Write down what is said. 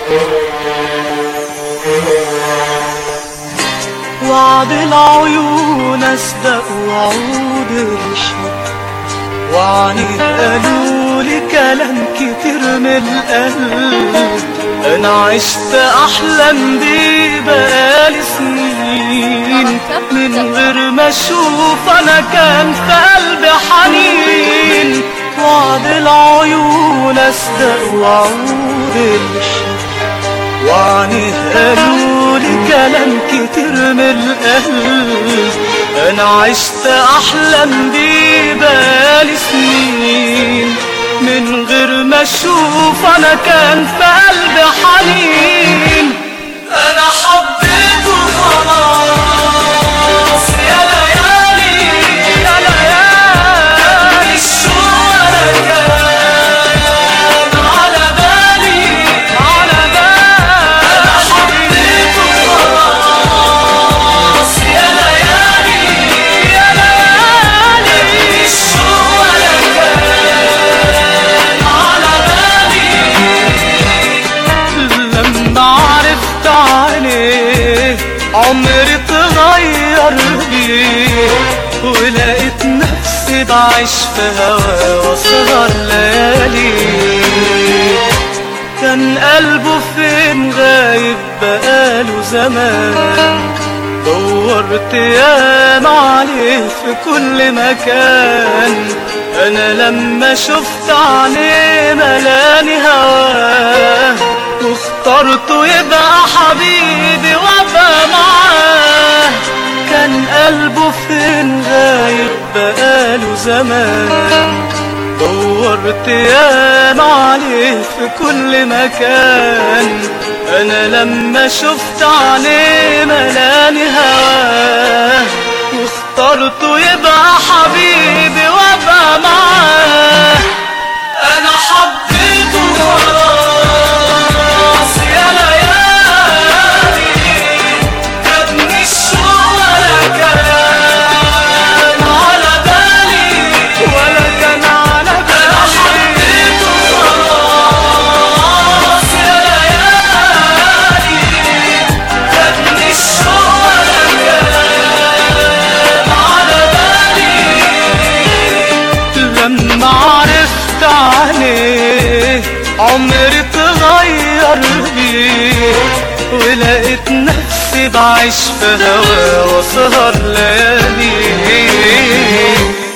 وعد العيون أصدق وعود الشوق وعني قالوا لي كلام كتير من القلب انا عشت احلم بيه بقالي سنين من غير ما اشوف انا كان في قلبي حنين وعد العيون اصدق وعود الشوق وعني قالوا لي كلام كتير من القلب انا عشت احلم بيه بقالي سنين من غير ما اشوف انا كان في قلبي حنين انا حبيته خلاص يا ليالي يا ليالي الشوق انا كان على بالي على بالي انا حبيته خلاص يا ليالي يا ليالي الشوق انا كان على بالي لما عرفت عليه عمري اتغير بيه ولقيت نفسي بعيش في هوا واسهر ليالي كان قلبه فين غايب بقاله زمان دورت ياما عليه في كل مكان انا لما شفت عليه ملاني هواه واخترته يبقى حبيبي وابقى معاه كان قلبه فين غايب بقاله زمان دورت ياما عليه في كل مكان انا لما شفت عليه ملاني هواه واخترته يبقى حبيبي وابقى معاه انا حبيته خلاص يا ليالي خدني الشوق ولا كان على بالي ولا كان على بالي انا حبيته خلاص يا ليالي خدني الشوق ولا كان على بالي لما عرفت عليه عمري اتغير بيه ولقيت نفسي بعيش في هوا وسهر ليالي